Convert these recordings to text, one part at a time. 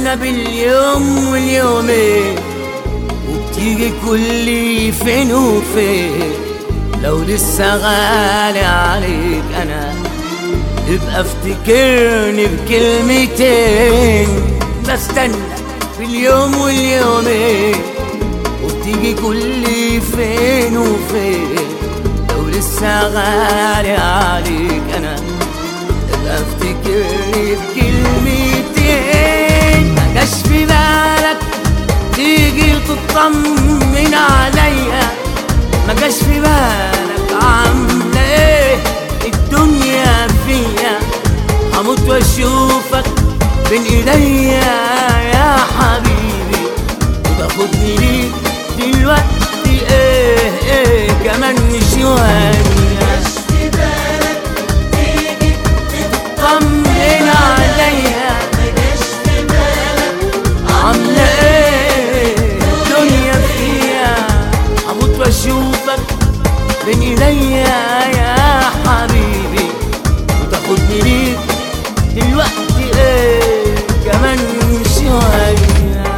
بستنى باليوم واليومين وبتيجي كل فين وفين لو لسه غالي عليك انا يبقى افتكرني بكلمتين بستنى باليوم واليومين وبتيجي كل فين وفين لو لسه غالي عليك انا يبقى افتكرني بكلمتين ما جاش في بالك تيجي تطمن عليا ما جاش في بالك عامله ايه الدنيا فيا هموت واشوفك بين ايديا يا حبيبي وتاخدني ليك دلوقتي ايه ايه كمان شويه طمن عليا عاملة ايه الدنيا فيها هموت واشوفك بين ايديا يا حبيبي وتاخدني ليك دلوقتي ايه كمان شوية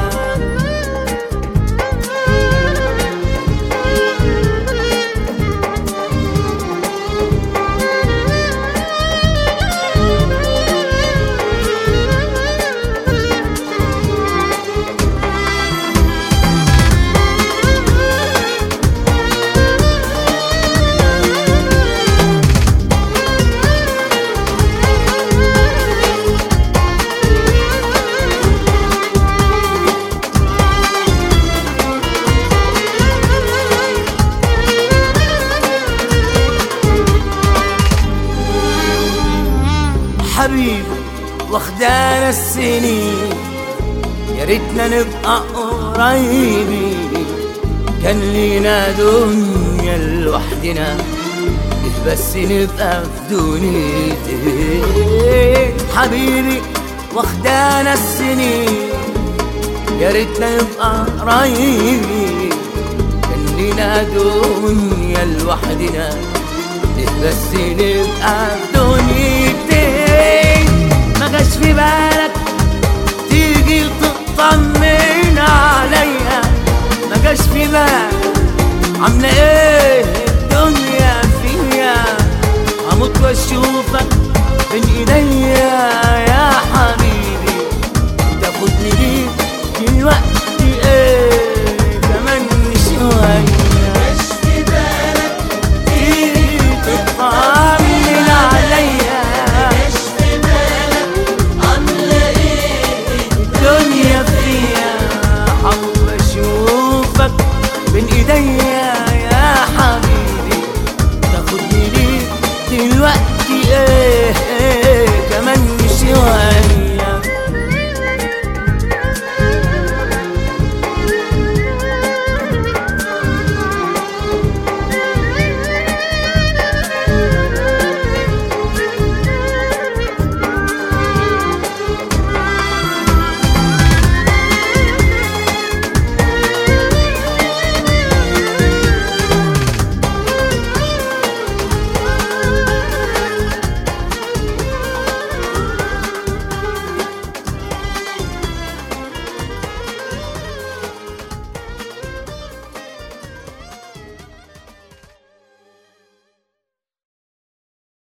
حبيبي واخدانا السنين يا ريتنا نبقى قريبين كان لينا دنيا لوحدنا إيه بس نبقى في دنيتين حبيبي واخدانا السنين يا ريتنا نبقى قريبين كان لينا دنيا لوحدنا إيه بس نبقى في دنيتين ما جاش في بالك تيجي تطمن عليا ما جاش في بالك عامله ايه